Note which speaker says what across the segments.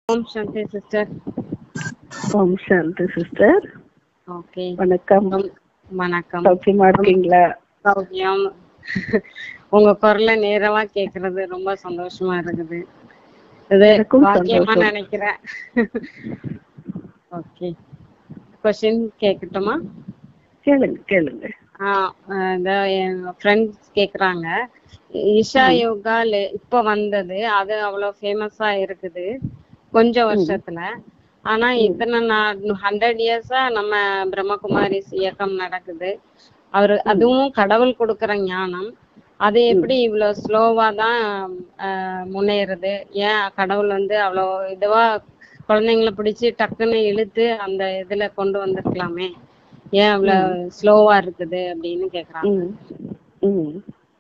Speaker 1: ஓம் சாந்தி சிஸ்டர்
Speaker 2: ஓம் சாந்தி சிஸ்டர்
Speaker 1: ஓகே
Speaker 2: வணக்கம்
Speaker 1: வணக்கம்
Speaker 2: சௌக்கியமா இருக்கீங்களா
Speaker 1: சௌக்கியம் உங்க குரலை நேரமா கேக்குறது ரொம்ப சந்தோஷமா இருக்குது இது
Speaker 2: எனக்கும்
Speaker 1: பாக்கியமா
Speaker 2: சந்தோஷம்.
Speaker 1: நினைக்கிறேன் ஓகே கொஸ்டின் கேட்கட்டுமா
Speaker 2: கேளுங்க கேளுங்க
Speaker 1: ஆ, இந்த என் ஃப்ரெண்ட்ஸ் கேக்குறாங்க ஈஷா யோகா இப்ப வந்தது அது அவ்வளவு ஃபேமஸா இருக்குது கொஞ்ச வருஷத்துல ஆனா இத்தனை ஹண்ட்ரட் இயர்ஸா நம்ம பிரம்மகுமாரிஸ் இயக்கம் நடக்குது அவரு அதுவும் கடவுள் கொடுக்கிற ஞானம் அது எப்படி இவ்வளவு ஸ்லோவா தான் ஆஹ், முன்னேறுது ஏன் கடவுள் வந்து அவ்வளோ இதுவா குழந்தைங்கள பிடிச்சு டக்குன்னு இழுத்து அந்த இதுல கொண்டு வந்திருக்கலாமே ஏன் அவ்வளவு ஸ்லோவா இருக்குது அப்படின்னு கேக்குறாங்க
Speaker 2: ம் ம்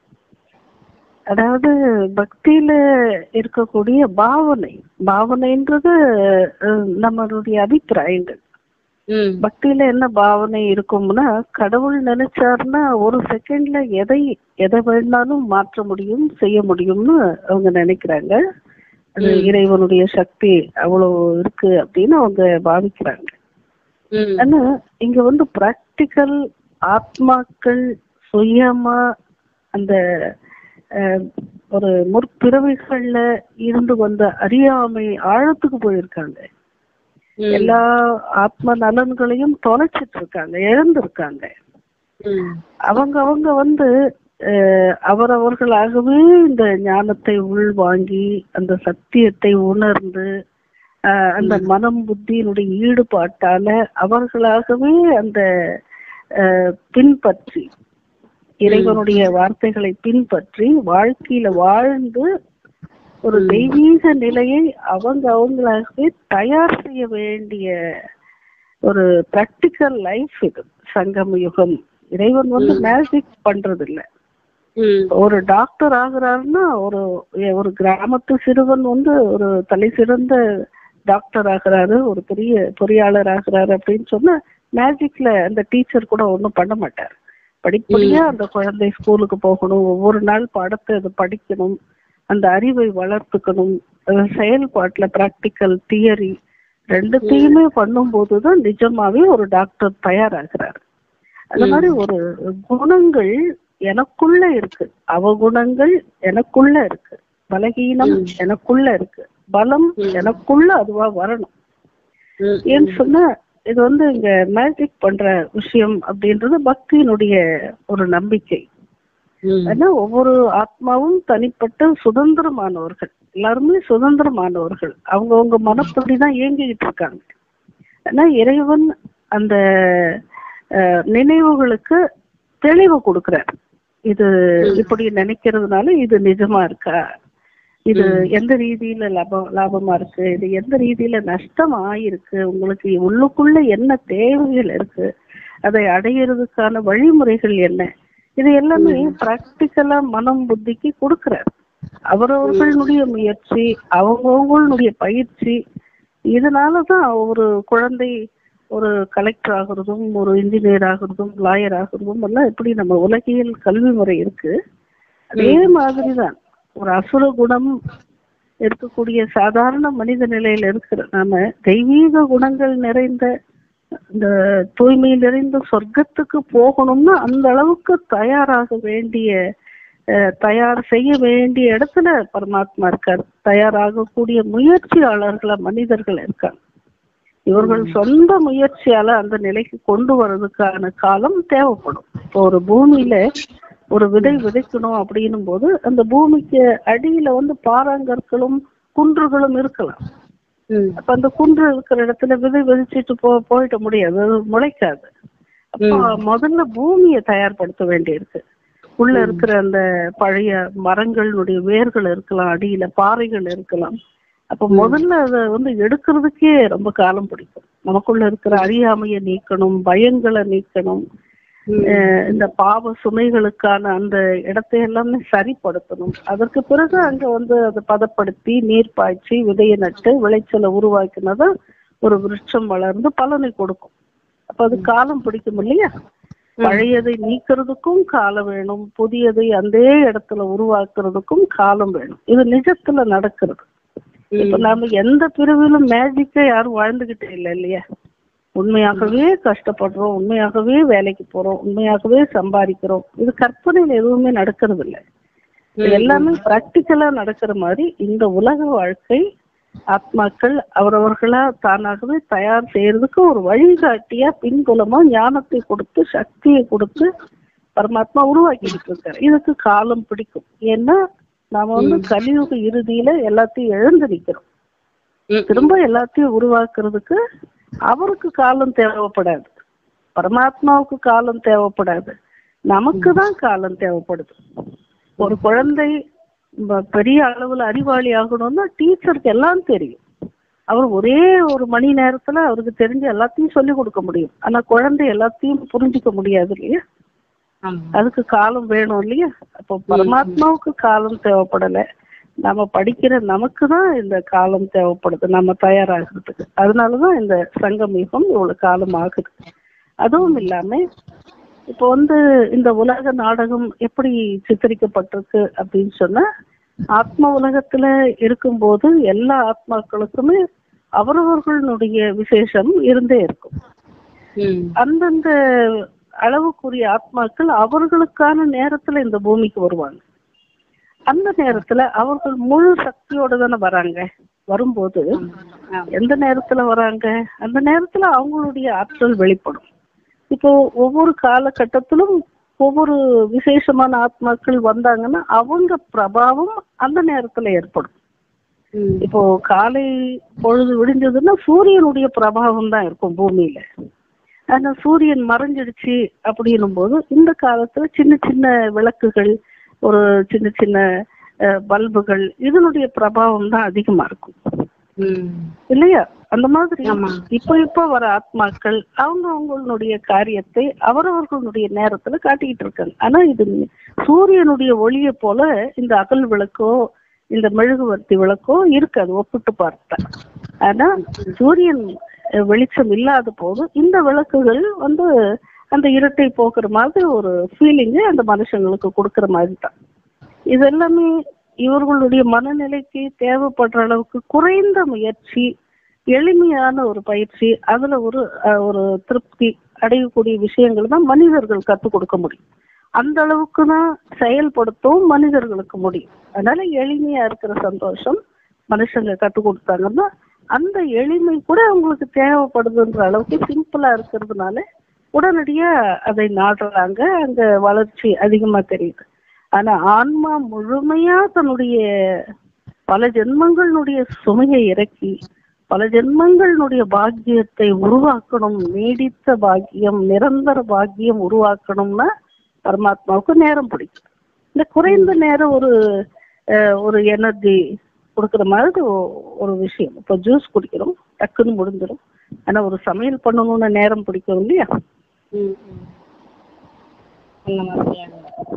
Speaker 2: அதாவது பக்தியில இருக்கக்கூடிய பாவனை பாவனைன்றது அஹ், நம்மளுடைய அபிப்பிராயங்கள்
Speaker 1: ம்
Speaker 2: பக்தியில என்ன பாவனை இருக்கும்னா கடவுள் நினைச்சாருன்னா ஒரு செகண்ட்ல எதை எதை வேணாலும் மாற்ற முடியும் செய்ய முடியும்னு அவங்க நினைக்கிறாங்க அது இறைவனுடைய சக்தி அவ்வளவு இருக்கு அப்படின்னு அவங்க பாவிக்கிறாங்க
Speaker 1: ம்
Speaker 2: ஆனா இங்க வந்து பிராக்டிக்கல் ஆத்மாக்கள் சுயமா அந்த அஹ், ஒரு முற்பிறவிகள்ல இருந்து வந்த அறியாமை ஆழத்துக்கு போயிருக்காங்க
Speaker 1: ம்.
Speaker 2: எல்லா ஆத்ம நலன்களையும் தொலைச்சிட்டு இருக்காங்க இழந்திருக்காங்க
Speaker 1: ம்
Speaker 2: அவங்க அவங்க வந்து அஹ், அவரவர்களாகவே இந்த ஞானத்தை உள்வாங்கி அந்த சத்தியத்தை உணர்ந்து அஹ், அந்த மனம் புத்தியினுடைய ஈடுபாட்டால அவர்களாகவே அந்த அஹ், பின்பற்றி இறைவனுடைய வார்த்தைகளை பின்பற்றி வாழ்க்கையில வாழ்ந்து ஒரு தெய்வீக நிலையை அவங்க அவங்களாகவே தயார் செய்ய வேண்டிய ஒரு பிராக்டிக்கல் லைஃப் இது சங்கம யுகம் இறைவன் வந்து மேஜிக் பண்றது இல்ல
Speaker 1: ம்
Speaker 2: ஒரு டாக்டர் ஆகுறாருன்னா ஒரு ஒரு கிராமத்து சிறுவன் வந்து ஒரு தலை சிறந்த டாக்டர் ஆகுறாரு ஒரு பெரிய பொறியாளர் ஆகுறாரு அப்படின்னு சொன்னா மேஜிக்ல அந்த டீச்சர் கூட ஒண்ணும் பண்ண மாட்டார் படிப்படியா அந்த குழந்தை ஸ்கூலுக்கு போகணும் ஒவ்வொரு நாள் பாடத்தை அது படிக்கணும் அந்த அறிவை வளர்த்துக்கணும் அது செயல்பாட்டுல பிராக்டிக்கல் தியரி ரெண்டுத்தையுமே பண்ணும்போது தான் நிஜமாவே ஒரு டாக்டர் தயாராகிறார் அந்த மாதிரி ஒரு குணங்கள் எனக்குள்ள இருக்கு அவகுணங்கள் எனக்குள்ள இருக்கு பலகீனம் எனக்குள்ள இருக்கு பலம் எனக்குள்ள அதுவா வரணும்
Speaker 1: ம்
Speaker 2: ஏன்னு சொன்னா இது வந்து இங்க மேஜிக் பண்ற விஷயம் அப்படின்றது பக்தியினுடைய ஒரு நம்பிக்கை
Speaker 1: ம்
Speaker 2: ஏன்னா ஒவ்வொரு ஆத்மாவும் தனிப்பட்ட சுதந்திரமானவர்கள் எல்லாருமே சுதந்திரமானவர்கள் அவங்கவங்க மனப்படி தான் இயங்கிக்கிட்டு இருக்காங்க ஆனா இறைவன் அந்த அஹ், நினைவுகளுக்கு தெளிவு கொடுக்கிறார் இது இப்படி நினைக்கிறதுனால இது நிஜமா இருக்கா இது எந்த ரீதியில லாபம் லாபமா இருக்கு இது எந்த ரீதியில நஷ்டம் ஆயிருக்கு உங்களுக்கு உள்ளுக்குள்ள என்ன தேவைகள் இருக்கு அதை அடையிறதுக்கான வழிமுறைகள் என்ன இது எல்லாமே பிராக்டிக்கலா மனம் புத்திக்கு கொடுக்கிறார் அவரவர்களுடைய முயற்சி அவங்கவுங்களுடைய பயிற்சி இதனாலதான் ஒரு குழந்தை ஒரு கலெக்டர் ஆகுறதும் ஒரு இன்ஜினியர் ஆகுறதும் லாயர் ஆகுறதும் எல்லாம் எப்படி நம்ம உலகியல் கல்வி முறை இருக்கு அதே மாதிரிதான் ஒரு அசுர குணம் இருக்கக்கூடிய சாதாரண மனித நிலையில இருக்கிற நாம தெய்வீக குணங்கள் நிறைந்த இந்த தூய்மை நிறைந்த சொர்க்கத்துக்கு போகணும்னா அந்த அளவுக்கு தயாராக வேண்டிய அஹ், தயார் செய்ய வேண்டிய இடத்துல பரமாத்மா இருக்கார் தயாராகக்கூடிய முயற்சியாளர்களா மனிதர்கள் இருக்காங்க இவர்கள் சொந்த முயற்சியால அந்த நிலைக்கு கொண்டு வர்றதுக்கான காலம் தேவைப்படும் இப்போ ஒரு பூமியில ஒரு விதை விதைக்கணும் அப்படின்னும் போது அந்த பூமிக்கு அடியில வந்து பாறாங்கற்களும் குன்றுகளும் இருக்கலாம்
Speaker 1: ம்
Speaker 2: அப்ப அந்த குன்று இருக்கிற இடத்துல விதை விதைச்சிட்டு போ போயிட முடியாது அது முளைக்காது அப்போ முதல்ல பூமியை தயார்படுத்த வேண்டியிருக்கு உள்ள இருக்கிற அந்த பழைய மரங்களுடைய வேர்கள் இருக்கலாம் அடியில பாறைகள் இருக்கலாம் அப்ப முதல்ல அதை வந்து எடுக்கிறதுக்கே ரொம்ப காலம் பிடிக்கும் நமக்குள்ள இருக்கிற அறியாமையை நீக்கணும் பயங்களை நீக்கணும் அஹ் இந்த பாவ சுமைகளுக்கான அந்த இடத்தை எல்லாமே சரிப்படுத்தணும் அதற்கு பிறகு அங்க வந்து அதை பதப்படுத்தி நீர் பாய்ச்சி விதையை நட்டு விளைச்சலை உருவாக்கினதான் ஒரு விருட்சம் வளர்ந்து பலனை கொடுக்கும் அப்ப அது காலம் பிடிக்கும் இல்லையா பழையதை நீக்கிறதுக்கும் காலம் வேணும் புதியதை அந்த இடத்துல உருவாக்குறதுக்கும் காலம் வேணும் இது நிஜத்துல நடக்கிறது இப்ப நாம எந்த பிரிவிலும் மேஜிக்கா யாரும் வாழ்ந்துகிட்டே இல்லை இல்லையா உண்மையாகவே கஷ்டப்படுறோம் உண்மையாகவே வேலைக்கு போறோம் உண்மையாகவே சம்பாதிக்கிறோம் இது கற்பனையில எதுவுமே நடக்கிறது இல்ல இது எல்லாமே பிராக்டிக்கலா நடக்கிற மாதிரி இந்த உலக வாழ்க்கை ஆத்மாக்கள் அவரவர்களா தானாகவே தயார் செய்யறதுக்கு ஒரு வழிகாட்டியா பின்புலமா ஞானத்தை கொடுத்து சக்தியை கொடுத்து பரமாத்மா உருவாக்கிட்டு இருக்காரு இதுக்கு காலம் பிடிக்கும் ஏன்னா நாம வந்து கலியுக இறுதியில எல்லாத்தையும் இழந்து நிக்கிறோம் திரும்ப எல்லாத்தையும் உருவாக்குறதுக்கு அவருக்கு காலம் தேவைப்படாது பரமாத்மாவுக்கு காலம் தேவைப்படாது நமக்கு தான் காலம் தேவைப்படுது ஒரு குழந்தை ம- பெரிய அளவுல அறிவாளி ஆகணும்னா டீச்சருக்கு எல்லாம் தெரியும் அவர் ஒரே ஒரு மணி நேரத்துல அவருக்கு தெரிஞ்ச எல்லாத்தையும் சொல்லி கொடுக்க முடியும் ஆனா குழந்தை எல்லாத்தையும் புரிஞ்சுக்க முடியாது இல்லையா
Speaker 1: ஆமா
Speaker 2: அதுக்கு காலம் வேணும் இல்லையா அப்போ பரமாத்மாவுக்கு காலம் தேவைப்படல நம்ம படிக்கிற நமக்கு தான் இந்த காலம் தேவைப்படுது நம்ம தயாராகிறதுக்கு அதனாலதான் இந்த சங்கமீகம் இவ்வளவு காலம் ஆகுது அதுவும் இல்லாம இப்போ வந்து இந்த உலக நாடகம் எப்படி சித்தரிக்கப்பட்டிருக்கு அப்படின்னு சொன்னா ஆத்ம உலகத்துல இருக்கும்போது எல்லா ஆத்மாக்களுக்குமே அவரவர்களுடைய விசேஷம் இருந்தே இருக்கும்
Speaker 1: ம்
Speaker 2: அந்தந்த அளவுக்குரிய ஆத்மாக்கள் அவர்களுக்கான நேரத்துல இந்த பூமிக்கு வருவாங்க அந்த நேரத்துல அவர்கள் முழு சக்தியோட தானே வராங்க வரும்போது
Speaker 1: ஆமா.
Speaker 2: எந்த நேரத்துல வராங்க அந்த நேரத்துல அவங்களுடைய ஆற்றல் வெளிப்படும் இப்போ ஒவ்வொரு காலகட்டத்திலும் ஒவ்வொரு விசேஷமான ஆத்மாக்கள் வந்தாங்கன்னா அவங்க பிரபாவம் அந்த நேரத்துல ஏற்படும்
Speaker 1: ம்
Speaker 2: இப்போ காலை பொழுது விடிஞ்சதுன்னா சூரியனுடைய பிரபாவம் தான் இருக்கும் பூமியில ஆனா சூரியன் மறைஞ்சிடுச்சு அப்படின்னும் போது இந்த காலத்துல சின்ன சின்ன விளக்குகள் ஒரு சின்ன சின்ன அஹ், பல்புகள் இதனுடைய பிரபாவம் தான் அதிகமா இருக்கும்
Speaker 1: ம்
Speaker 2: இல்லையா அந்த மாதிரி
Speaker 1: ஆமா.
Speaker 2: இப்ப இப்ப வர ஆத்மாக்கள் அவங்க அவங்களுடைய காரியத்தை அவரவர்களுடைய நேரத்துல காட்டிக்கிட்டு இருக்காங்க ஆனா இது சூரியனுடைய ஒளியை போல இந்த அகல் விளக்கோ இந்த மெழுகுவர்த்தி விளக்கோ இருக்காது ஒப்பிட்டு பார்த்தா ஆனா சூரியன் அஹ், வெளிச்சம் இல்லாத போது இந்த விளக்குகள் வந்து அந்த இருட்டை போக்குற மாதிரி ஒரு ஃபீலிங்கு அந்த மனுஷங்களுக்கு கொடுக்கிற மாதிரி தான் இது எல்லாமே இவர்களுடைய மனநிலைக்கு தேவைப்படுற அளவுக்கு குறைந்த முயற்சி எளிமையான ஒரு பயிற்சி அதுல ஒரு அஹ், ஒரு திருப்தி அடையக்கூடிய விஷயங்கள் தான் மனிதர்கள் கற்றுக் கொடுக்க முடியும் அந்த அளவுக்கு தான் செயல்படுத்தவும் மனிதர்களுக்கு முடியும் அதனால எளிமையா இருக்கிற சந்தோஷம் மனுஷங்க கற்றுக் கொடுத்தாங்கன்னா அந்த எளிமை கூட அவங்களுக்கு தேவைப்படுதுன்ற அளவுக்கு சிம்பிளா இருக்கிறதுனால உடனடியா அதை நாடுறாங்க அங்க வளர்ச்சி அதிகமா தெரியுது ஆனா ஆன்மா முழுமையா தன்னுடைய பல ஜென்மங்களுடைய சுமையை இறக்கி பல ஜென்மங்களுடைய பாக்கியத்தை உருவாக்கணும் நீடித்த பாக்கியம் நிரந்தர பாக்கியம் உருவாக்கணும்னா பரமாத்மாவுக்கு நேரம் பிடிக்கும் இந்த குறைந்த நேரம் ஒரு அஹ், ஒரு எனர்ஜி கொடுக்குற மாதிரி ஒ- ஒரு விஷயம் இப்போ ஜூஸ் குடிக்கிறோம் டக்குன்னு முடிஞ்சிடும் ஆனா ஒரு சமையல் பண்ணணும்னு நேரம் பிடிக்கும் இல்லையா
Speaker 1: ம் ம். அந்த மாதிரியாக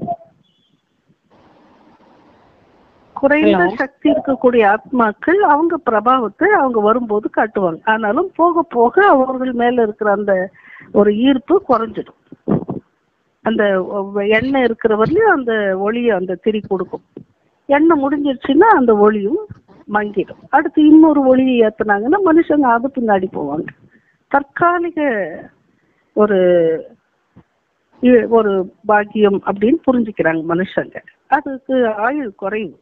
Speaker 2: குறைந்த சக்தி இருக்கக்கூடிய ஆத்மாக்கள் அவங்க பிரபாவத்தை அவங்க வரும்போது காட்டுவாங்க ஆனாலும் போக போக அவர்கள் மேல இருக்கிற அந்த ஒரு ஈர்ப்பு குறைஞ்சிடும் அந்த ஒ- எண்ணெய் இருக்கிற வரையும் அந்த ஒளியை அந்த திரி கொடுக்கும் எண்ணெய் முடிஞ்சிருச்சுன்னா அந்த ஒளியும் மங்கிடும் அடுத்து இன்னொரு ஒளியை ஏத்துனாங்கன்னா மனுஷங்க அது பின்னாடி போவாங்க தற்காலிக ஒரு இ- ஒரு பாக்கியம் அப்படின்னு புரிஞ்சுக்கிறாங்க மனுஷங்க அதுக்கு ஆயுள் குறைவு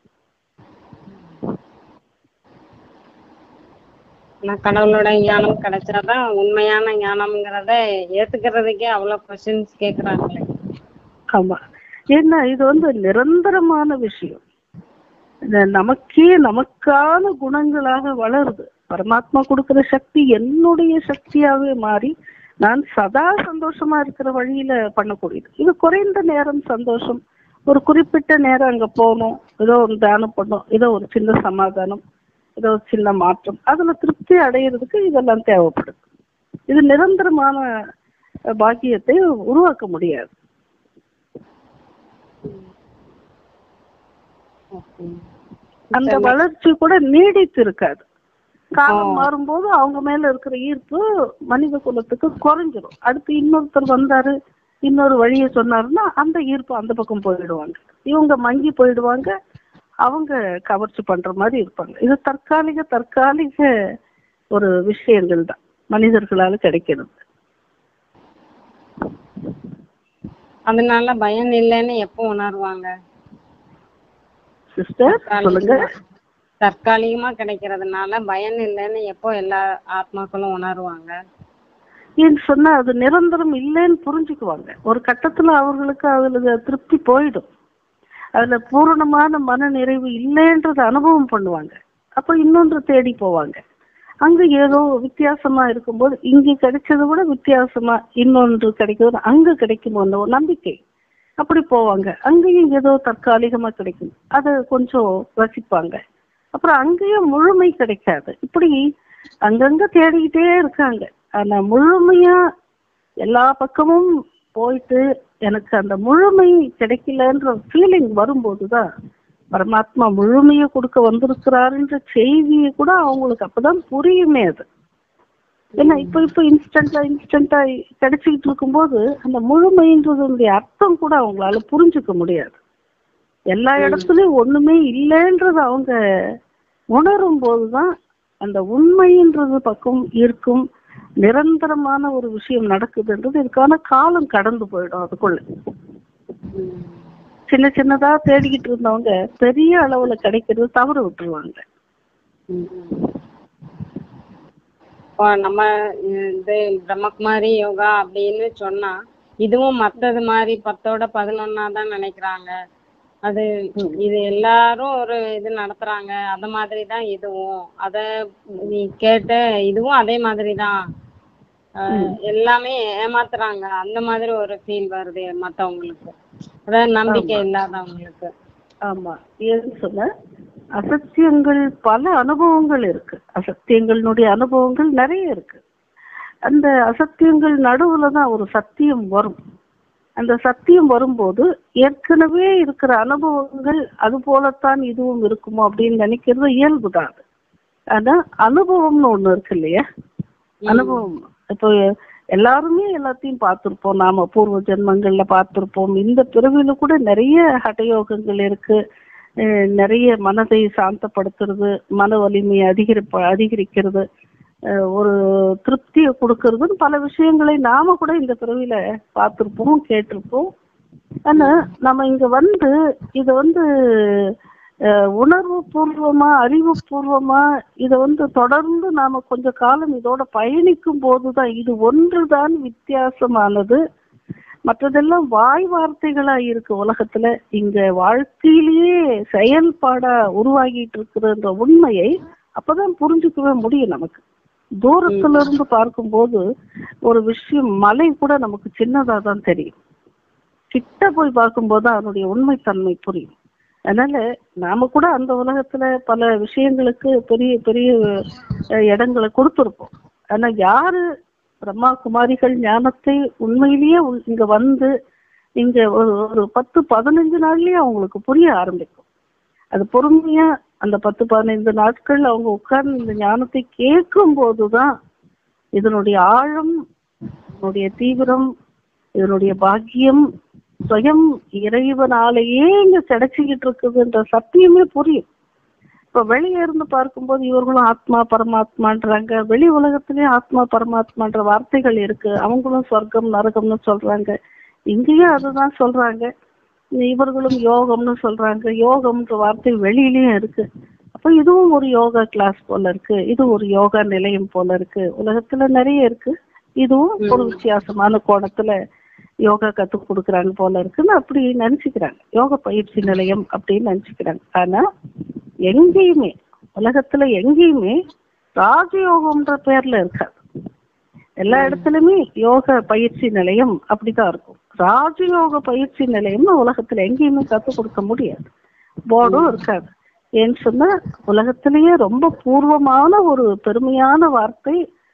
Speaker 1: ஆனா கடவுளோட ஞானம் கிடைச்சாதான் உண்மையான ஞானம்ங்கிறத ஏத்துக்கிறதுக்கே அவ்வளவு கொஸ்டின்ஸ் கேக்குறாங்களே
Speaker 2: ஆமா ஏன்னா இது வந்து நிரந்தரமான விஷயம் இது நமக்கே நமக்கான குணங்களாக வளருது பரமாத்மா கொடுக்கிற சக்தி என்னுடைய சக்தியாவே மாறி நான் சதா சந்தோஷமா இருக்கிற வழியில பண்ணக்கூடியது இது குறைந்த நேரம் சந்தோஷம் ஒரு குறிப்பிட்ட நேரம் அங்க போகணும் ஏதோ ஒரு தியானம் பண்ணணும் ஏதோ ஒரு சின்ன சமாதானம் ஏதோ ஒரு சின்ன மாற்றம் அதுல திருப்தி அடையிறதுக்கு இதெல்லாம் தேவைப்படுது இது நிரந்தரமான அஹ், பாக்கியத்தை உருவாக்க முடியாது அந்த வளர்ச்சி கூட நீடித்து இருக்காது காலம் மாறும்போது அவங்க மேல இருக்கிற ஈர்ப்பு மனித குலத்துக்கு குறைஞ்சிரும் அடுத்து இன்னொருத்தர் வந்தாரு இன்னொரு வழியை சொன்னாருன்னா அந்த ஈர்ப்பு அந்த பக்கம் போயிடுவாங்க இவங்க மங்கி போயிடுவாங்க அவங்க கவர்ச்சி பண்ற மாதிரி இருப்பாங்க இது தற்காலிக தற்காலிக ஒரு விஷயங்கள் தான் மனிதர்களால கிடைக்கிறது
Speaker 1: அதனால பயம் இல்லைன்னு எப்போ உணர்வாங்க
Speaker 2: சிஸ்டர் சொல்லுங்க
Speaker 1: தற்காலிகமா கிடைக்கிறதுனால பயம் இல்லைன்னு எப்போ எல்லா ஆத்மாக்களும் உணர்வாங்க
Speaker 2: ஏன்னு சொன்னா அது நிரந்தரம் இல்லைன்னு புரிஞ்சுக்குவாங்க ஒரு கட்டத்துல அவர்களுக்கு அதுல திருப்தி போயிடும் அதுல பூரணமான மன நிறைவு இல்லைன்றத அனுபவம் பண்ணுவாங்க அப்ப இன்னொன்று தேடி போவாங்க அங்க ஏதோ வித்தியாசமா இருக்கும்போது இங்க கிடைச்சதை விட வித்தியாசமா இன்னொன்று கிடைக்கிறது அங்க கிடைக்கும் அந்த ஒரு நம்பிக்கை அப்படி போவாங்க அங்கேயும் ஏதோ தற்காலிகமா கிடைக்கும் அதை கொஞ்சம் ரசிப்பாங்க அப்புறம் அங்கேயும் முழுமை கிடைக்காது இப்படி அங்கங்க தேடிக்கிட்டே இருக்காங்க ஆனா முழுமையா எல்லா பக்கமும் போயிட்டு எனக்கு அந்த முழுமை கிடைக்கலன்ற ஃபீலிங் வரும்போதுதான் பரமாத்மா முழுமையை கொடுக்க வந்திருக்கிறாருன்ற செய்தியை கூட அவங்களுக்கு அப்பதான் புரியுமே அது ஏன்னா இப்ப இப்ப இன்ஸ்டன்டா இன்ஸ்டன்டா கிடைச்சிக்கிட்டு இருக்கும்போது அந்த முழுமைன்றதுடைய அர்த்தம் கூட அவங்களால புரிஞ்சுக்க முடியாது எல்லா இடத்துலயும் ஒண்ணுமே இல்லைன்றது அவங்க உணரும் போதுதான் அந்த உண்மைன்றது பக்கம் இருக்கும் நிரந்தரமான ஒரு விஷயம் நடக்குதுன்றது இதுக்கான காலம் கடந்து போயிடும் அதுக்குள்ள சின்ன சின்னதா தேடிக்கிட்டு இருந்தவங்க பெரிய அளவுல கிடைக்கிறது தவற விட்டுருவாங்க
Speaker 1: இப்போ நம்ம இது பிரம்மகுமாரி யோகா அப்படின்னு சொன்னா இதுவும் மத்தது மாதிரி பத்தோட பதினொன்னா தான் நினைக்கிறாங்க அது இது எல்லாரும் ஒரு இது நடத்துறாங்க அத மாதிரி தான் இதுவும் அத நீ கேட்ட இதுவும் அதே மாதிரி தான் எல்லாமே ஏமாத்துறாங்க அந்த மாதிரி ஒரு ஃபீல் வருது மத்தவங்களுக்கு அதாவது நம்பிக்கை இல்லாதவங்களுக்கு
Speaker 2: ஆமா ஏன்னு சொன்ன அசத்தியங்கள் பல அனுபவங்கள் இருக்கு அசத்தியங்களுடைய அனுபவங்கள் நிறைய இருக்கு அந்த அசத்தியங்கள் நடுவுல தான் ஒரு சத்தியம் வரும் அந்த சத்தியம் வரும்போது ஏற்கனவே இருக்கிற அனுபவங்கள் அது போலத்தான் இதுவும் இருக்குமோ அப்படின்னு நினைக்கிறது இயல்புதான் அது ஆனா அனுபவம்னு ஒண்ணு இருக்கு இல்லையா அனுபவம் இப்போ எல்லாருமே எல்லாத்தையும் பார்த்திருப்போம் நாம பூர்வ ஜென்மங்கள்ல பார்த்திருப்போம் இந்த பிறவியில கூட நிறைய ஹடயோகங்கள் இருக்கு நிறைய மனதை சாந்தப்படுத்துறது மன வலிமையை அதிகரிப்ப அதிகரிக்கிறது ஒரு திருப்தியை கொடுக்கறதுன்னு பல விஷயங்களை நாம கூட இந்த பிறவியில பார்த்திருப்போம் கேட்டிருப்போம் ஆனா நம்ம இங்க வந்து இத வந்து உணர்வு பூர்வமா அறிவு பூர்வமா இத வந்து தொடர்ந்து நாம கொஞ்ச காலம் இதோட பயணிக்கும் போதுதான் இது ஒன்றுதான் வித்தியாசமானது மற்றதெல்லாம் வாய் வார்த்தைகளா இருக்கு உலகத்துல இங்க வாழ்க்கையிலேயே செயல்பாடா உருவாகிட்டு இருக்கிற உண்மையை அப்பதான் புரிஞ்சுக்கவே முடியும் நமக்கு தூரத்துல இருந்து பார்க்கும்போது ஒரு விஷயம் மலை கூட நமக்கு சின்னதா தான் தெரியும் கிட்ட போய் பார்க்கும்போது அதனுடைய உண்மைத்தன்மை புரியும் அதனால நாம கூட அந்த உலகத்துல பல விஷயங்களுக்கு பெரிய பெரிய இடங்களை கொடுத்துருப்போம் ஆனா யாரு பிரம்மா குமாரிகள் ஞானத்தை உண்மையிலேயே இங்க வந்து இங்க ஒரு ஒரு பத்து பதினஞ்சு நாள்லயே அவங்களுக்கு புரிய ஆரம்பிக்கும் அது பொறுமையா அந்த பத்து பதினைந்து நாட்கள் அவங்க உட்கார்ந்து இந்த ஞானத்தை கேட்கும் போதுதான் இதனுடைய ஆழம் இதனுடைய தீவிரம் இதனுடைய பாக்கியம் சுயம் இறைவனாலேயே இங்க கிடைச்சிக்கிட்டு இருக்குதுன்ற சத்தியமே புரியும் இப்ப வெளியே இருந்து பார்க்கும்போது இவர்களும் ஆத்மா பரமாத்மான்றாங்க வெளி உலகத்திலேயே ஆத்மா பரமாத்மான்ற வார்த்தைகள் இருக்கு அவங்களும் சொர்க்கம் நரகம்னு சொல்றாங்க இங்கேயும் அதுதான் சொல்றாங்க இவர்களும் யோகம்னு சொல்றாங்க யோகம்ன்ற வார்த்தை வெளியிலயும் இருக்கு அப்ப இதுவும் ஒரு யோகா கிளாஸ் போல இருக்கு இது ஒரு யோகா நிலையம் போல இருக்கு உலகத்துல நிறைய இருக்கு இதுவும் ஒரு வித்தியாசமான கோணத்துல யோகா கத்து கொடுக்குறாங்க போல இருக்குன்னு அப்படி நினைச்சுக்கிறாங்க யோக பயிற்சி நிலையம் அப்படின்னு நினைச்சுக்கிறாங்க ஆனா எங்கேயுமே உலகத்துல எங்கேயுமே ராஜயோகம்ன்ற பேர்ல இருக்காது எல்லா இடத்துலயுமே யோக பயிற்சி நிலையம் அப்படிதான் இருக்கும் ராஜயோக பயிற்சி நிலையம்னு உலகத்துல எங்கேயுமே கத்து கொடுக்க முடியாது போர்டும் இருக்காது ஏன்னு சொன்னா உலகத்திலேயே ரொம்ப பூர்வமான ஒரு பெருமையான வார்த்தை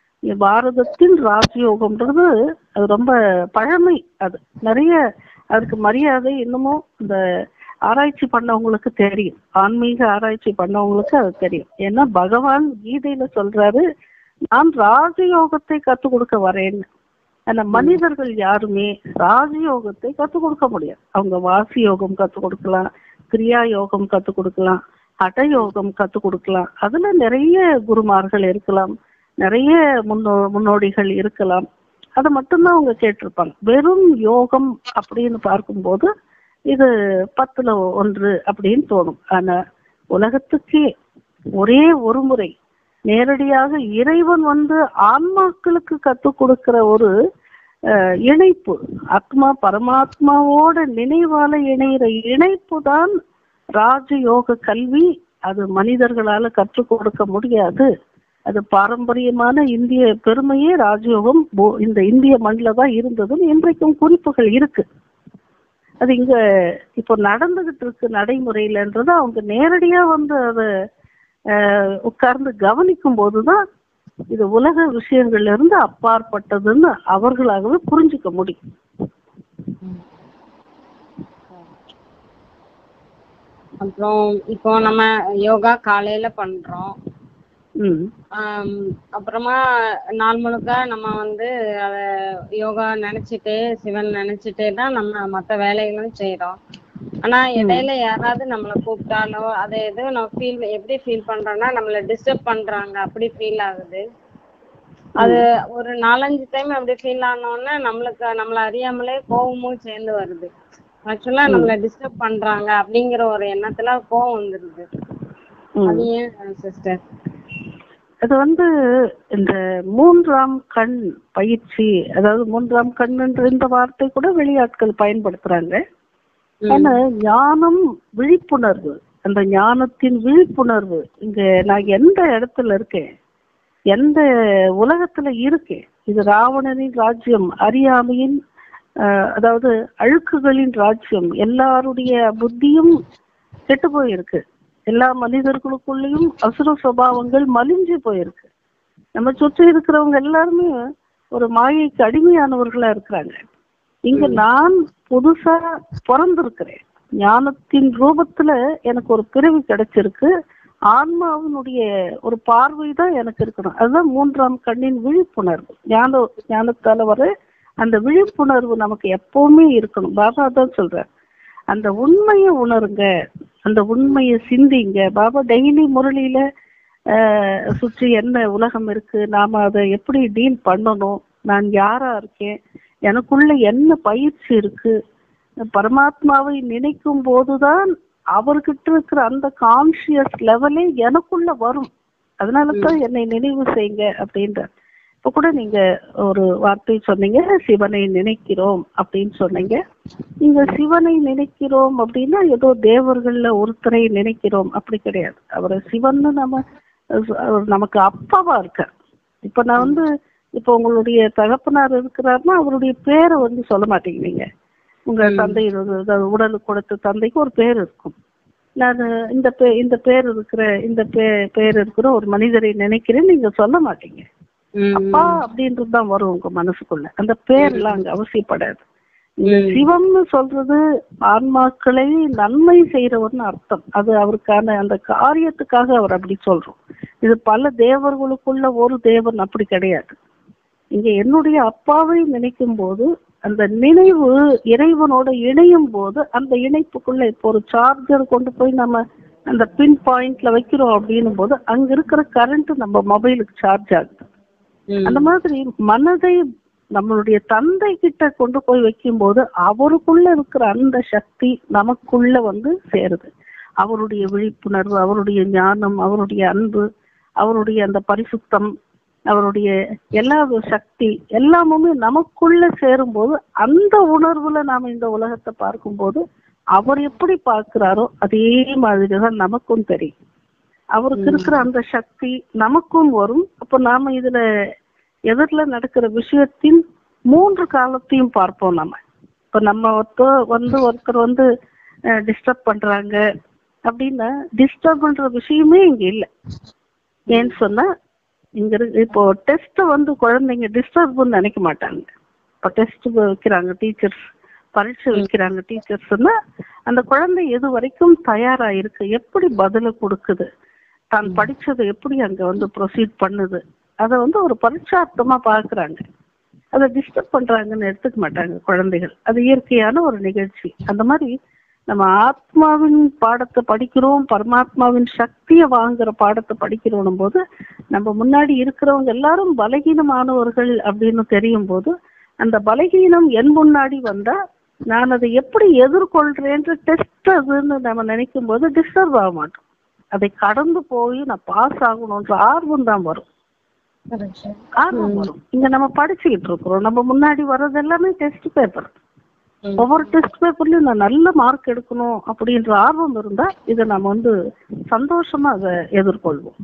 Speaker 2: பாரதத்தின் ராஜயோகம்ன்றது அது ரொம்ப பழமை அது நிறைய அதுக்கு மரியாதை இன்னமும் இந்த ஆராய்ச்சி பண்ணவங்களுக்கு தெரியும் ஆன்மீக ஆராய்ச்சி பண்ணவங்களுக்கு அது தெரியும் ஏன்னா பகவான் கீதையில சொல்றாரு நான் ராஜயோகத்தை கத்து கொடுக்க வரேன்னு ஆனா மனிதர்கள் யாருமே ராஜயோகத்தை கத்து கொடுக்க முடியாது அவங்க வாசி யோகம் கத்து கொடுக்கலாம் கிரியா யோகம் கத்து கொடுக்கலாம் ஹட யோகம் கத்து கொடுக்கலாம் அதுல நிறைய குருமார்கள் இருக்கலாம் நிறைய முன்னோ முன்னோடிகள் இருக்கலாம் அதை மட்டும்தான் அவங்க கேட்டிருப்பாங்க வெறும் யோகம் அப்படின்னு பார்க்கும்போது இது பத்துல ஒன்று அப்படின்னு தோணும் ஆனா உலகத்துக்கே ஒரே ஒரு முறை நேரடியாக இறைவன் வந்து ஆன்மாக்களுக்கு கத்துக் கொடுக்கிற ஒரு அஹ், இணைப்பு ஆத்மா பரமாத்மாவோட நினைவால இணைகிற இணைப்பு தான் ராஜயோக கல்வி அது மனிதர்களால கற்றுக் கொடுக்க முடியாது அது பாரம்பரியமான இந்திய பெருமையே ராஜயோகம் போ- இந்த இந்திய மண்ணில் தான் இருந்ததுன்னு இன்றைக்கும் குறிப்புகள் இருக்கு அது இங்க இப்போ நடந்துகிட்டு இருக்கு நடைமுறையிலன்றத அவங்க நேரடியா வந்து அதை அஹ், உட்கார்ந்து கவனிக்கும் போதுதான் இது உலக விஷயங்கள்ல இருந்து அப்பாற்பட்டதுன்னு அவர்களாகவே புரிஞ்சுக்க முடியும்
Speaker 1: அப்புறம் இப்போ நம்ம யோகா காலையில பண்றோம்
Speaker 2: ம்
Speaker 1: ஆம், அப்புறமா நாள் முழுக்க நம்ம வந்து அத யோகா நினைச்சிட்டே சிவன் நினைச்சிட்டே தான் நம்ம மத்த வேலைகளும் செய்றோம் ஆனா இடையில யாராவது நம்மளை கூப்பிட்டாலோ அதை எதுவும் நம்ம ஃபீல் எப்படி ஃபீல் பண்றோம்னா நம்மள டிஸ்டர்ப் பண்றாங்க அப்படி ஃபீல் ஆகுது அது ஒரு நாலஞ்சு டைம் அப்படி ஃபீல் ஆனோடனே நம்மளுக்கு நம்மள அறியாமலே கோவமும் சேர்ந்து வருது ஆக்சுவலா நம்மள டிஸ்டர்ப் பண்றாங்க அப்படிங்கிற ஒரு எண்ணத்துல கோவம் வந்துருது
Speaker 2: ம்.
Speaker 1: அது ஏன் சிஸ்டர்
Speaker 2: அது வந்து இந்த மூன்றாம் கண் பயிற்சி அதாவது மூன்றாம் கண்ணுன்ற இந்த வார்த்தை கூட வெளியாட்கள் பயன்படுத்துறாங்க ஆனா ஞானம் விழிப்புணர்வு அந்த ஞானத்தின் விழிப்புணர்வு இங்க நான் எந்த இடத்துல இருக்கேன் எந்த உலகத்துல இருக்கேன் இது ராவணனின் ராஜ்யம் அறியாமையின் ஆஹ், அதாவது அழுக்குகளின் ராஜ்யம் எல்லாருடைய புத்தியும் கெட்டு போயிருக்கு எல்லா மனிதர்களுக்குள்ளேயும் அசுர சுபாவங்கள் மலிஞ்சு போயிருக்கு நம்ம சுற்றி இருக்கிறவங்க எல்லாருமே ஒரு மாயைக்கு அடிமையானவர்களா இருக்கிறாங்க இங்க நான் புதுசா பிறந்திருக்கிறேன் ஞானத்தின் ரூபத்துல எனக்கு ஒரு பிறவி கிடைச்சிருக்கு ஆன்மாவினுடைய ஒரு பார்வை தான் எனக்கு இருக்கணும் அதுதான் மூன்றாம் கண்ணின் விழிப்புணர்வு ஞான ஞானத்தால வர அந்த விழிப்புணர்வு நமக்கு எப்பவுமே இருக்கணும் பாபா தான் சொல்றார் அந்த உண்மையை உணருங்க அந்த உண்மையை சிந்திங்க பாபா டெய்லி முரளியில ஆஹ், சுற்றி என்ன உலகம் இருக்கு நாம அதை எப்படி டீல் பண்ணணும் நான் யாரா இருக்கேன் எனக்குள்ள என்ன பயிற்சி இருக்கு பரமாத்மாவை நினைக்கும் போதுதான் அவர்கிட்ட இருக்கிற அந்த கான்சியஸ் லெவலே எனக்குள்ள வரும் அதனால தான் என்னை நினைவு செய்யுங்க அப்படின்ற இப்ப கூட நீங்க ஒரு வார்த்தை சொன்னீங்க சிவனை நினைக்கிறோம் அப்படின்னு சொன்னீங்க நீங்க சிவனை நினைக்கிறோம் அப்படின்னா ஏதோ தேவர்கள்ல ஒருத்தரை நினைக்கிறோம் அப்படி கிடையாது அவரை சிவன்னு நம்ம அவர் நமக்கு அப்பாவா இருக்கார் இப்ப நான் வந்து இப்ப உங்களுடைய தகப்பனார் இருக்கிறாருன்னா அவருடைய பேரை வந்து சொல்ல மாட்டீங்க நீங்க உங்க தந்தை அதாவது உடலுக்கு கொடுத்த தந்தைக்கு ஒரு பேர் இருக்கும் நான் இந்த பே இந்த பேர் இருக்கிற இந்த பே பேர் இருக்கிற ஒரு மனிதரை நினைக்கிறேன் நீங்க சொல்ல மாட்டீங்க அப்பா அப்படின்றது தான் வரும் உங்க மனசுக்குள்ள அந்த பேர்லாம் அங்க அவசியப்படாது இந்த சிவம்னு சொல்றது ஆன்மாக்களை நன்மை செய்யறவர்னு அர்த்தம் அது அவருக்கான அந்த காரியத்துக்காக அவர் அப்படி சொல்றோம் இது பல தேவர்களுக்குள்ள ஒரு தேவன் அப்படி கிடையாது இங்க என்னுடைய அப்பாவை நினைக்கும் போது அந்த நினைவு இறைவனோட இணையும் போது அந்த இணைப்புக்குள்ள இப்போ ஒரு சார்ஜர் கொண்டு போய் நம்ம அந்த பின் பாயிண்ட்ல வைக்கிறோம் அப்படின்னும் போது அங்க இருக்கிற கரண்ட் நம்ம மொபைலுக்கு சார்ஜ் ஆகுது அந்த மாதிரி மனதை நம்மளுடைய தந்தை கிட்ட கொண்டு போய் வைக்கும்போது அவருக்குள்ள இருக்கிற அந்த சக்தி நமக்குள்ள வந்து சேருது அவருடைய விழிப்புணர்வு அவருடைய ஞானம் அவருடைய அன்பு அவருடைய அந்த பரிசுத்தம் அவருடைய எல்லா சக்தி எல்லாமுமே நமக்குள்ள சேரும்போது அந்த உணர்வுல நாம இந்த உலகத்தை பார்க்கும்போது அவர் எப்படி பார்க்கிறாரோ அதே மாதிரிதான் நமக்கும் தெரியும் அவருக்கு இருக்கிற அந்த சக்தி நமக்கும் வரும் அப்ப நாம இதுல எதிரில் நடக்கிற விஷயத்தின் மூன்று காலத்தையும் பார்ப்போம் நம்ம இப்ப நம்ம ஒருத்தர் வந்து ஒருத்தர் வந்து டிஸ்டர்ப் பண்றாங்க அப்படின்னா டிஸ்டர்ப் பண்ற விஷயமே இங்க இல்லை ஏன்னு சொன்னா இங்க இருக்கு இப்போ டெஸ்ட் வந்து குழந்தைங்க டிஸ்டர்ப்னு நினைக்க மாட்டாங்க இப்போ டெஸ்ட் வைக்கிறாங்க டீச்சர்ஸ் பரீட்சை வைக்கிறாங்க டீச்சர்ஸ்னா அந்த குழந்தை எது வரைக்கும் தயாரா இருக்கு எப்படி பதில கொடுக்குது தான் படிச்சதை எப்படி அங்க வந்து ப்ரொசீட் பண்ணுது அதை வந்து ஒரு பரீட்சார்த்தமா பாக்குறாங்க அதை டிஸ்டர்ப் பண்றாங்கன்னு எடுத்துக்க மாட்டாங்க குழந்தைகள் அது இயற்கையான ஒரு நிகழ்ச்சி அந்த மாதிரி நம்ம ஆத்மாவின் பாடத்தை படிக்கிறோம் பரமாத்மாவின் சக்தியை வாங்குற பாடத்தை படிக்கிறோம் போது நம்ம முன்னாடி இருக்கிறவங்க எல்லாரும் பலகீனமானவர்கள் அப்படின்னு தெரியும் போது அந்த பலகீனம் என் முன்னாடி வந்தா நான் அதை எப்படி எதிர்கொள்றேன்ற டெஸ்ட் அதுன்னு நம்ம நினைக்கும் போது டிஸ்டர்ப் ஆக மாட்டோம் அதை கடந்து போய் நான் பாஸ் ஆகணுன்ற ஆர்வம் தான் வரும்
Speaker 1: correct sir.
Speaker 2: ஆர்வம் வரும் இங்க நம்ம படிச்சுக்கிட்டு இருக்கிறோம் நம்ம முன்னாடி வர்றது எல்லாமே டெஸ்ட் பேப்பர்
Speaker 1: ம்.
Speaker 2: ஒவ்வொரு டெஸ்ட் பேப்பர்லயும் நான் நல்ல மார்க் எடுக்கணும் அப்படின்ற ஆர்வம் இருந்தா இதை நம்ம வந்து சந்தோஷமா அதை எதிர்கொள்வோம்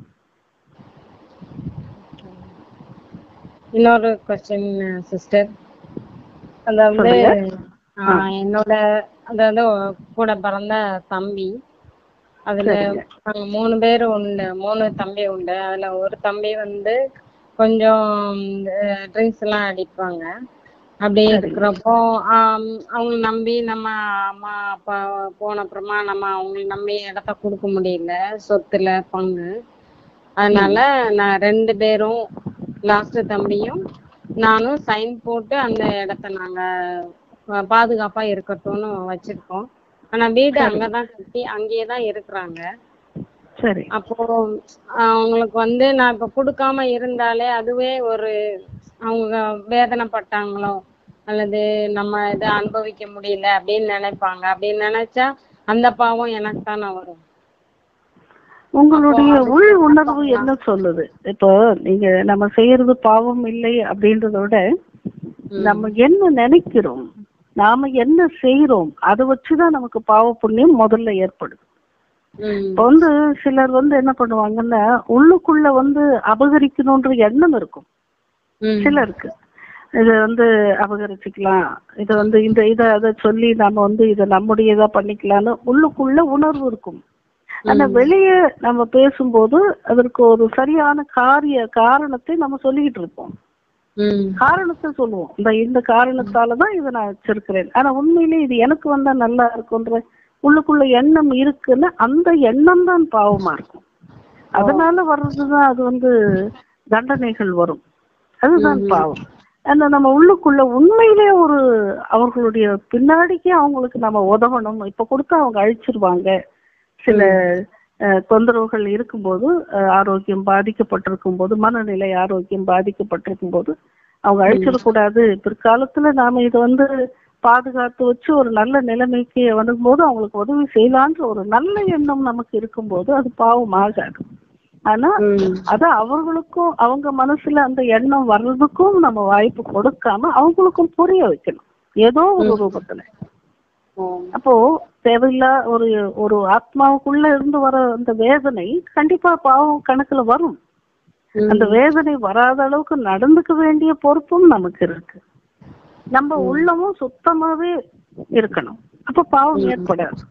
Speaker 1: இன்னொரு கொஸ்டின் சிஸ்டர் அதாவது
Speaker 2: சொல்லுங்க.
Speaker 1: ஆ, என்னோட அதாவது கூட பிறந்த தம்பி அதுல
Speaker 2: சரிங்க.
Speaker 1: நாங்க மூணு பேர் உண்டு மூணு தம்பி உண்டு அதுல ஒரு தம்பி வந்து கொஞ்சம் ட்ரிங்க்ஸ் எல்லாம் அடிப்பாங்க அப்படி இருக்கிறப்போ ஆம், அவங்கள நம்பி நம்ம அம்மா அப்பா போன அப்புறமா நம்ம அவங்கள நம்பி இடத்த கொடுக்க முடியல சொத்துல பங்கு அதனால நான் ரெண்டு பேரும் லாஸ்ட் தம்பியும் நானும் சைன் போட்டு அந்த இடத்த நாங்க அஹ், பாதுகாப்பா இருக்கட்டும்னு வச்சிருக்கோம் ஆனா வீடு அங்கதான் கட்டி அங்கேயே தான் இருக்கிறாங்க
Speaker 2: சரி
Speaker 1: அப்போ அஹ், அவங்களுக்கு வந்து நான் இப்ப கொடுக்காம இருந்தாலே அதுவே ஒரு அவங்க வேதனைப்பட்டாங்களோ அல்லது நம்ம இதை அனுபவிக்க முடியல அப்படின்னு நினைப்பாங்க அப்படின்னு நினைச்சா அந்த பாவம் எனக்கு தானே வரும்
Speaker 2: உங்களுடைய உள் உணர்வு என்ன சொல்லுது இப்போ நீங்க நம்ம செய்யறது பாவம் இல்லை அப்படின்றத விட நம்ம என்ன நினைக்கிறோம் நாம என்ன செய்யறோம் அதை வச்சுதான் நமக்கு பாவ புண்ணியம் முதல்ல ஏற்படுது
Speaker 1: ம்
Speaker 2: இப்போ வந்து சிலர் வந்து என்ன பண்ணுவாங்கன்னா உள்ளுக்குள்ள வந்து அபகரிக்கணும்ன்ற எண்ணம் இருக்கும்
Speaker 1: ம்
Speaker 2: சிலருக்கு இதை வந்து அபகரிச்சுக்கலாம் இதை வந்து இந்த இதை அதை சொல்லி நாம வந்து இதை நம்முடையதா பண்ணிக்கலாம்னு உள்ளுக்குள்ள உணர்வு இருக்கும் ஆனா வெளியே நம்ம பேசும்போது அதற்கு ஒரு சரியான காரிய காரணத்தை நம்ம சொல்லிக்கிட்டு இருப்போம்
Speaker 1: ம்
Speaker 2: காரணத்தை சொல்லுவோம் இந்த இந்த காரணத்தாலதான் இதை நான் வச்சிருக்கிறேன் ஆனா உண்மையிலே இது எனக்கு வந்தா நல்லா இருக்குன்ற உள்ளுக்குள்ள எண்ணம் இருக்குன்னா அந்த எண்ணம் தான் பாவமா இருக்கும் அதனால வர்றதுதான் அது வந்து தண்டனைகள் வரும் அதுதான் பாவம் ஆனா நம்ம உள்ளுக்குள்ள உண்மையிலே ஒரு அவர்களுடைய பின்னாடிக்கே அவங்களுக்கு நம்ம உதவணும் இப்ப கொடுத்தா அவங்க அழிச்சிருவாங்க சில அஹ், தொந்தரவுகள் இருக்கும்போது அஹ், ஆரோக்கியம் பாதிக்கப்பட்டிருக்கும் போது மனநிலை ஆரோக்கியம் பாதிக்கப்பட்டிருக்கும் போது அவங்க அழிச்சிடக்கூடாது பிற்காலத்துல நாம இதை வந்து பாதுகாத்து வச்சு ஒரு நல்ல நிலைமைக்கு வரும்போது அவங்களுக்கு உதவி செய்யலான்ற ஒரு நல்ல எண்ணம் நமக்கு இருக்கும்போது அது பாவம் ஆகாது ஆனா
Speaker 1: ம்
Speaker 2: அத அவர்களுக்கும் அவங்க மனசுல அந்த எண்ணம் வர்றதுக்கும் நம்ம வாய்ப்பு கொடுக்காம அவங்களுக்கும் புரிய வைக்கணும் ஏதோ ஒரு ரூபத்துல
Speaker 1: ஓ
Speaker 2: அப்போ தேவையில்லா ஒரு ஒரு ஆத்மாவுக்குள்ள இருந்து வர அந்த வேதனை கண்டிப்பா பாவம் கணக்குல வரும் அந்த வேதனை வராத அளவுக்கு நடந்துக்க வேண்டிய பொறுப்பும் நமக்கு இருக்கு நம்ம உள்ளமும் சுத்தமாவே இருக்கணும் அப்ப பாவம் ஏற்படாது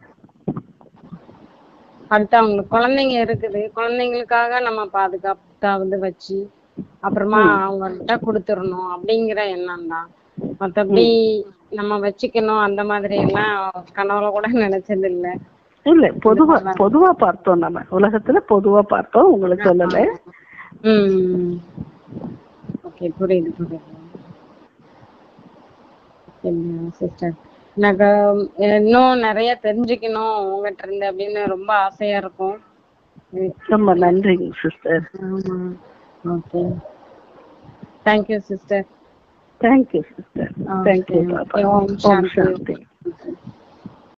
Speaker 1: அடுத்து அவங்களுக்கு குழந்தைங்க இருக்குது குழந்தைங்களுக்காக நம்ம பாதுகாத்தாவது வச்சு அப்புறமா அவங்கள்ட்ட கொடுத்துடணும் அப்படிங்கிற எண்ணம் தான் மத்தபடி நம்ம வச்சுக்கணும் அந்த மாதிரி எல்லாம் கனவுல கூட நினைச்சது இல்ல
Speaker 2: இல்ல பொதுவா பொதுவா பார்த்தோம் நம்ம உலகத்துல பொதுவா பார்த்தோம் உங்களுக்கு சொல்லல
Speaker 1: ம் ஓகே புரியுது புரியுது சிஸ்டர் எனக்கு இன்னும் நிறைய தெரிஞ்சுக்கணும் உங்ககிட்ட இருந்து அப்படின்னு ரொம்ப ஆசையா இருக்கும்
Speaker 2: ரொம்ப நன்றிங்க சிஸ்டர்
Speaker 1: ஆமா okay thank you sister
Speaker 2: thank you sister thank you பாப்பா
Speaker 1: ஓம்
Speaker 2: ஓம்
Speaker 1: சாந்தி
Speaker 2: சாந்தி